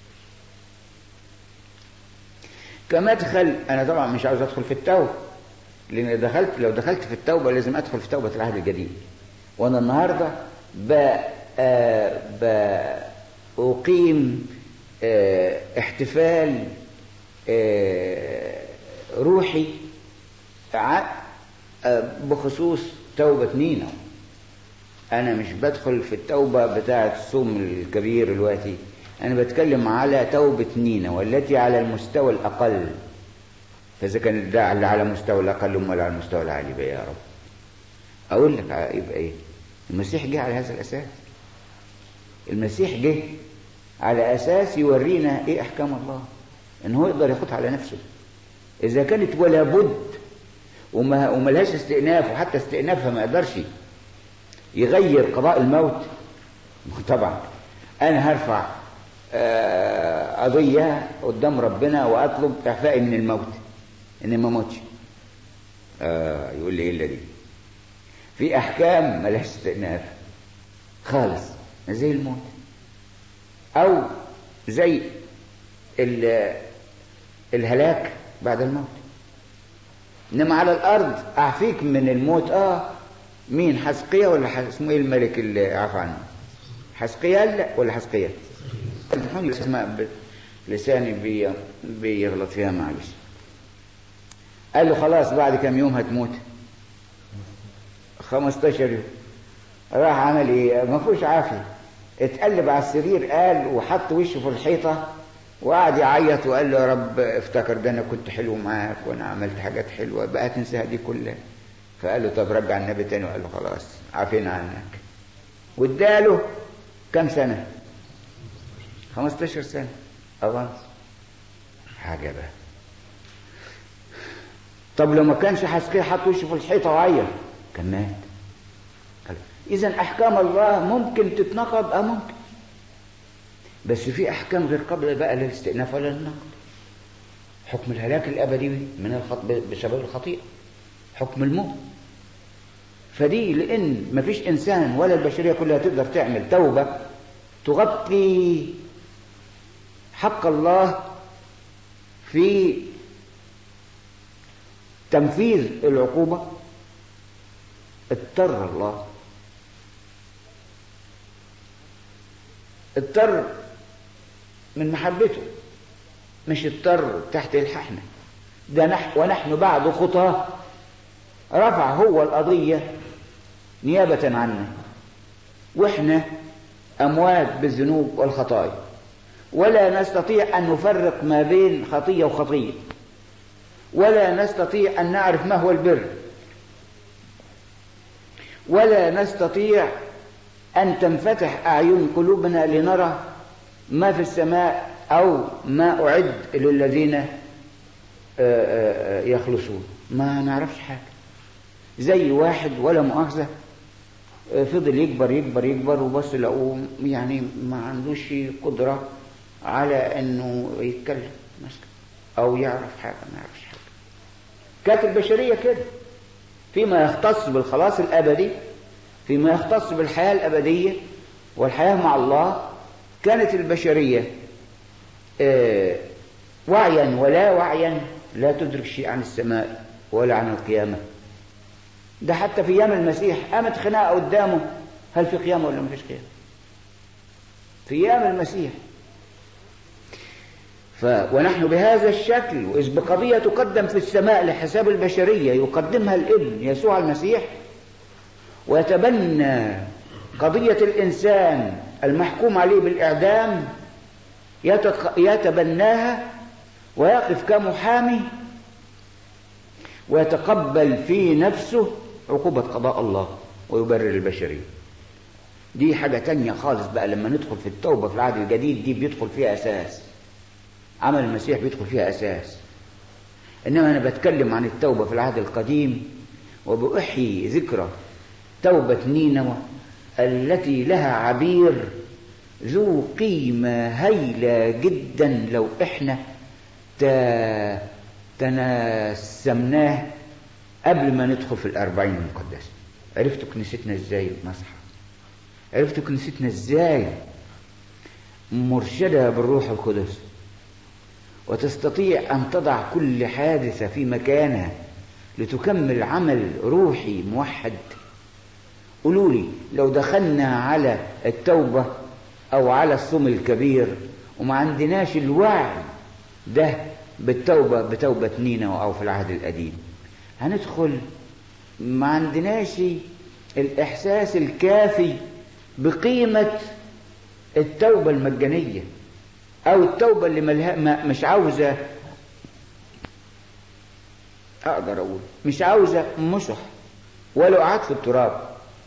كمدخل أنا طبعا مش عاوز أدخل في التوبة لأن دخلت لو دخلت في التوبة لازم أدخل في توبة العهد الجديد وأنا النهاردة ب آه، بأقيم آه، احتفال آه، روحي ع- آه، بخصوص توبة نينا أنا مش بدخل في التوبة بتاعة الصوم الكبير دلوقتي أنا بتكلم على توبة نينا والتي على المستوى الأقل فإذا كان ده اللي على المستوى الأقل أمال على المستوى العالي بقى يا رب أقول لك ع- يبقى إيه المسيح جه على هذا الأساس المسيح جه على أساس يورينا إيه أحكام الله إن هو يقدر ياخدها على نفسه إذا كانت ولا بد وما وملهاش استئناف وحتى استئنافها ما يقدرش يغير قضاء الموت طبعا أنا هرفع آه، قضية قدام ربنا وأطلب إعفائي من الموت إني ما أموتش آه يقول لي إيه إلا دي في أحكام ملهاش استئناف خالص زي الموت أو زي ال- الهلاك بعد الموت انما على الارض اعفيك من الموت اه مين حسقية ولا ح- اسمه ايه الملك اللي عفى عنه حسقيال ولا حسقية سامحوني الاسماء ب- لساني بي بيغلط فيها معلش قال له خلاص بعد كم يوم هتموت 15 يوم راح عمل ايه ما فيهوش عافيه اتقلب على السرير قال وحط وشه في الحيطه وقعد يعيط وقال له يا رب افتكر ده انا كنت حلو معاك وانا عملت حاجات حلوه بقى تنساها دي كلها فقال له طب رجع النبي تاني وقال له خلاص عافينا عنك واداله كم سنه 15 سنه افانس حاجه بقى طب لو ما كانش حسقيه حط وشه في الحيطه وعيط كان مات اذا احكام الله ممكن تتنقض اه ممكن بس في احكام غير قابله بقى للاستئناف ولا للنقض حكم الهلاك الابدي من الخط... بسبب الخطيئه حكم الموت فدي لان مفيش انسان ولا البشريه كلها تقدر تعمل توبه تغطي حق الله في تنفيذ العقوبه اضطر الله اضطر من محبته مش اضطر تحت الححنة ده نح ونحن بعد خطاه رفع هو القضية نيابة عنا واحنا أموات بالذنوب والخطايا ولا نستطيع أن نفرق ما بين خطية وخطية ولا نستطيع أن نعرف ما هو البر ولا نستطيع أن تنفتح أعين قلوبنا لنرى ما في السماء أو ما أعد للذين آه، آه، آه، يخلصون ما نعرفش حاجة زي واحد ولا مؤاخذة فضل يكبر يكبر يكبر وبس لقوه يعني ما عندوش قدرة على انه يتكلم مثلا او يعرف حاجة ما يعرفش حاجة كانت البشرية كده فيما يختص بالخلاص الابدي فيما يختص بالحياة الابدية والحياة مع الله كانت البشرية آه وعيا ولا وعيا لا تدرك شيء عن السماء ولا عن القيامة ده حتى في أيام المسيح قامت خناقة قدامه هل في قيامة ولا ما فيش قيامة في أيام المسيح ف... ونحن بهذا الشكل وإذ بقضية تقدم في السماء لحساب البشرية يقدمها الابن يسوع المسيح ويتبنى قضية الإنسان المحكوم عليه بالإعدام يتق... يتبناها ويقف كمحامي ويتقبل في نفسه عقوبة قضاء الله ويبرر البشرية دي حاجة تانية خالص بقى لما ندخل في التوبة في العهد الجديد دي بيدخل فيها أساس عمل المسيح بيدخل فيها أساس إنما أنا بتكلم عن التوبة في العهد القديم وبأحيي ذكرى توبة نينوى التي لها عبير ذو قيمة هائلة جدا لو إحنا تنسمناه قبل ما ندخل في الأربعين المقدسة عرفتوا كنيستنا ازاي نصحى عرفتوا كنيستنا ازاي مرشدة بالروح القدس وتستطيع أن تضع كل حادثة في مكانها لتكمل عمل روحي موحد قولوا لي لو دخلنا على التوبة أو على الصوم الكبير وما عندناش الوعي ده بالتوبة بتوبة نينا أو في العهد القديم هندخل ما عندناش الإحساس الكافي بقيمة التوبة المجانية أو التوبة اللي ملها مش عاوزة أقدر أقول مش عاوزة مسح ولو قعدت في التراب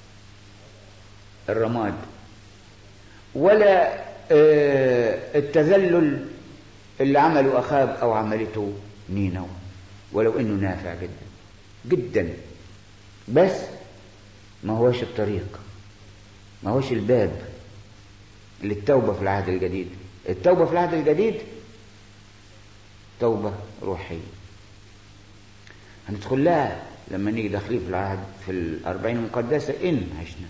الرماد ولا التذلل اللي عمله أخاب أو عملته نينو ولو إنه نافع جدا جدا بس ما هوش الطريق ما هوش الباب للتوبة في العهد الجديد التوبة في العهد الجديد توبة روحية هندخل لها لما نيجي داخلين في العهد في الأربعين المقدسة إن عشنا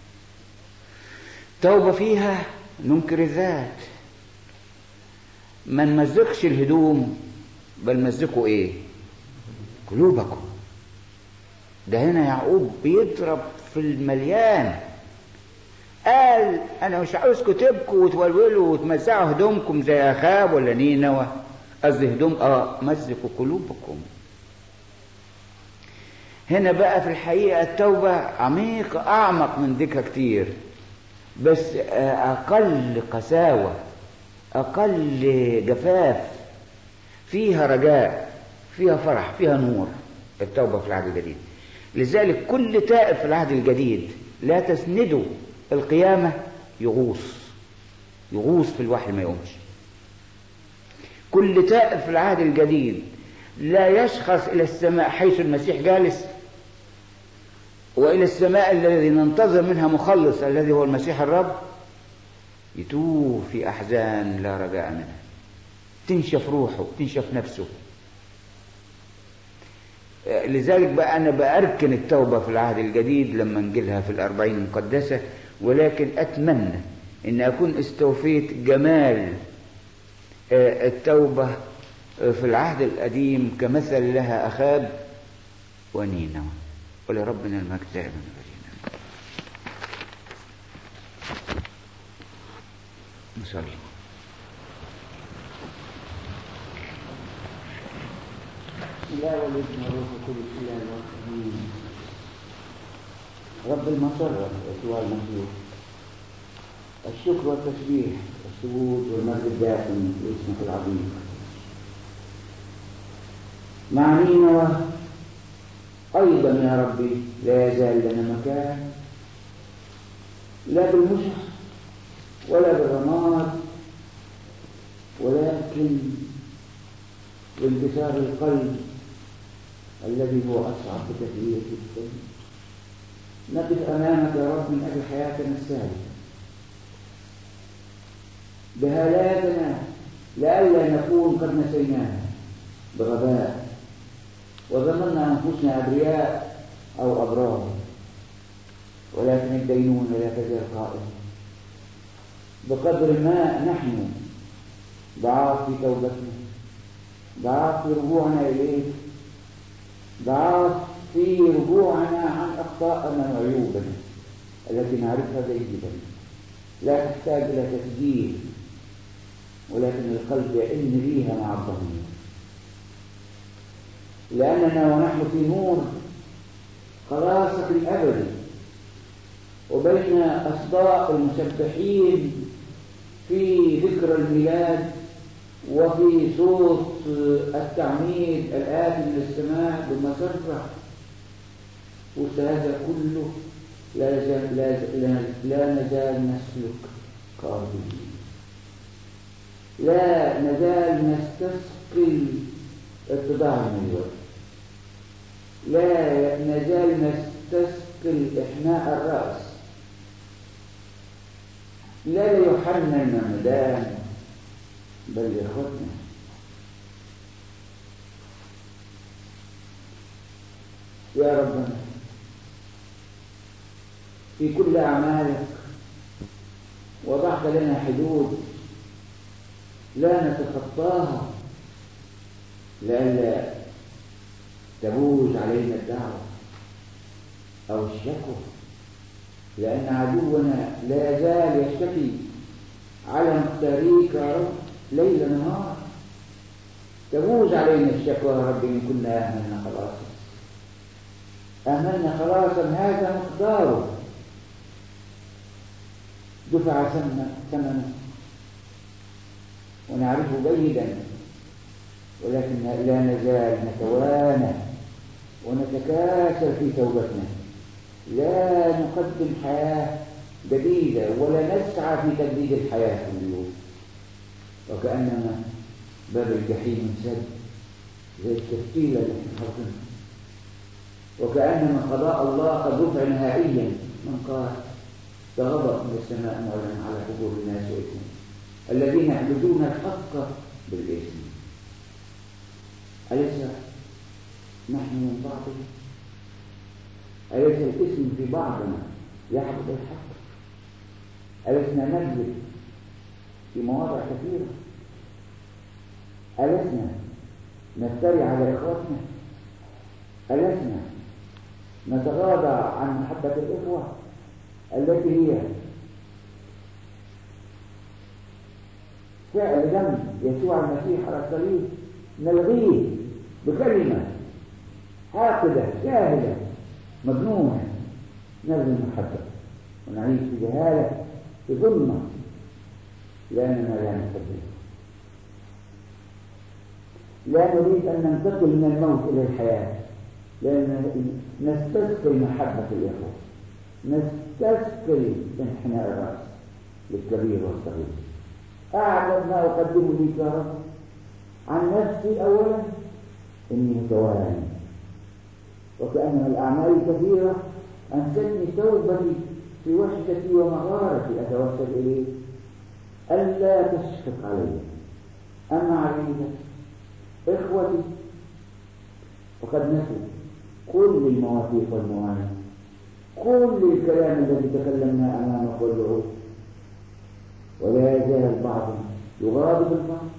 توبة فيها ننكر الذات ما نمزقش الهدوم بل مزقوا ايه قلوبكم ده هنا يعقوب بيضرب في المليان قال انا مش عاوزكم تبكوا وتولولوا وتمزعوا هدومكم زي اخاب ولا نينوى قصدي هدوم اه مزقوا قلوبكم هنا بقى في الحقيقة التوبة عميقة أعمق من ديكها كتير بس أقل قساوة أقل جفاف فيها رجاء فيها فرح فيها نور التوبة في العهد الجديد لذلك كل تائب في العهد الجديد لا تسنده القيامة يغوص يغوص في الوحي ما يقومش كل تائب في العهد الجديد لا يشخص إلى السماء حيث المسيح جالس وإلى السماء الذي ننتظر منها مخلص الذي هو المسيح الرب يتوه في أحزان لا رجاء منها تنشف روحه تنشف نفسه لذلك بقى أنا بأركن التوبة في العهد الجديد لما نجيلها في الأربعين المقدسة ولكن أتمنى أن أكون استوفيت جمال التوبة في العهد القديم كمثل لها أخاب ونينوى ولربنا المجد دائما نصلي لا والابن والروح القدس الا الواحدين رب المسرة يسوع المسيح الشكر والتسبيح والسجود والمجد الدائم لاسمك العظيم مع نينوى أيضا يا ربي لا يزال لنا مكان لا بالمشح ولا بالرماد ولكن بانكسار القلب الذي هو أصعب بكثير جدا نقف أمامك يا رب من أجل حياتنا السالكة بهالاتنا لئلا نكون قد نسيناها بغباء وظننا أنفسنا أبرياء أو أبرار ولكن الدينون لا تزال قائمة بقدر ما نحن ضعاف في توبتنا ضعاف في رجوعنا إليه ضعاف في رجوعنا عن أخطائنا وعيوبنا التي نعرفها جيدا لا تحتاج إلى تسجيل ولكن القلب يئن بيها مع الضمير لأننا ونحن في نور خلاصك الأبدي وبين أصداء المسبحين في ذكر الميلاد وفي صوت التعميد الآتي من السماء بالمسرة وسط هذا كله لا, نزال لا, لا نزال نسلك قابلين لا نزال نستثقل اتضاع من الوجه لا نزال نستثقل إحناء الرأس لا ليحنن المدان بل لإخوتنا يا ربنا في كل أعمالك وضعت لنا حدود لا نتخطاها لئلا تبوز علينا الدعوة أو الشكوى لأن عدونا لا يزال يشتكي على مختاريك يا رب ليل نهار تبوز علينا الشكوى يا رب إن كنا أهملنا خلاصا أهملنا خلاصا هذا مقداره دفع ثمنه ونعرفه جيدا ولكن لا نزال نتوانى ونتكاسل في توبتنا لا نقدم حياة جديدة ولا نسعى في تجديد الحياة كل يوم وكأنما باب الجحيم انسد زي التفتيلة اللي احنا حاطينها وكأنما قضاء الله قد رفع نهائيا من قال فغضب من السماء معلن على حضور الناس وإثمهم الذين يعبدون الحق بالإثم أليس نحن من بعضهم أليس الاسم في بعضنا يعبد الحق ألسنا نكذب في مواضع كثيرة ألسنا نفتري على إخوتنا ألسنا نتغاضى عن محبة الإخوة التي هي فعل دم يسوع المسيح على الصليب نلغيه بكلمة حاقدة جاهلة مجنونة نلغي المحبة ونعيش في جهالة في ظلمة لأننا لا نحبه لا نريد أن ننتقل من الموت إلى الحياة لأن نستثقل محبة الإخوة نستثقل انحناء الرأس للكبير والصغير أعلم ما أقدمه لك يا رب عن نفسي أولا إني متواني وكأن الأعمال الكثيرة أنستني توبتي في وحشتي ومغارتي أتوسل إليه ألا تشفق علي أما عليك إخوتي وقد نسوا كل المواثيق والمواعيد كل الكلام الذي تكلمنا أمامك والوعود ولا يزال البعض يغاضب البعض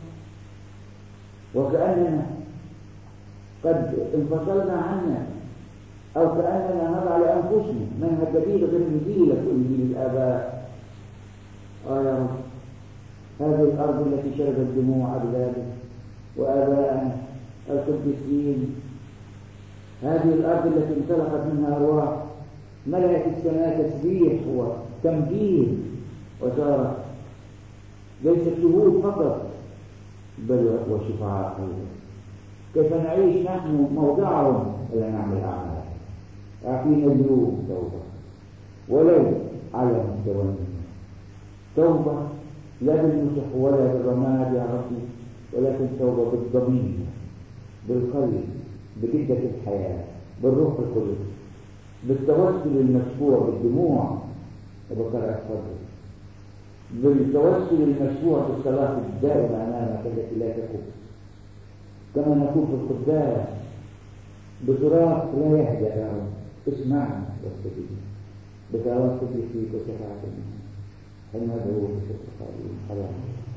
وكأننا قد انفصلنا عنا أو كأننا نضع لأنفسنا منهج جديد غير نجيلك وإنجيل الآباء آه يا رب هذه الأرض التي شربت دموع أجدادك وآبائنا القديسين هذه الأرض التي انطلقت منها أرواح ملأت السماء تسبيح وتمجيد وصارت ليست شهود فقط بل وشفعاء أيضا كيف نعيش نحن موضعهم إلى نعمل أعمال أعطينا اليوم توبة ولو على مستوى توبة لا بالمسح ولا بالرماد يا ربي ولكن توبة بالضمير بالقلب بجدة الحياة بالروح القدس بالتوسل المشفوع بالدموع وبقرأ الصدر بالتوسل المشروع في الصلاة الدائمة أمامك التي لا تكف كما نقول في القداس بتراث لا يهدأ يا رب اسمعنا واستجيب بتراث فيك وشفاعة منه هل ندعو بشكر قائلين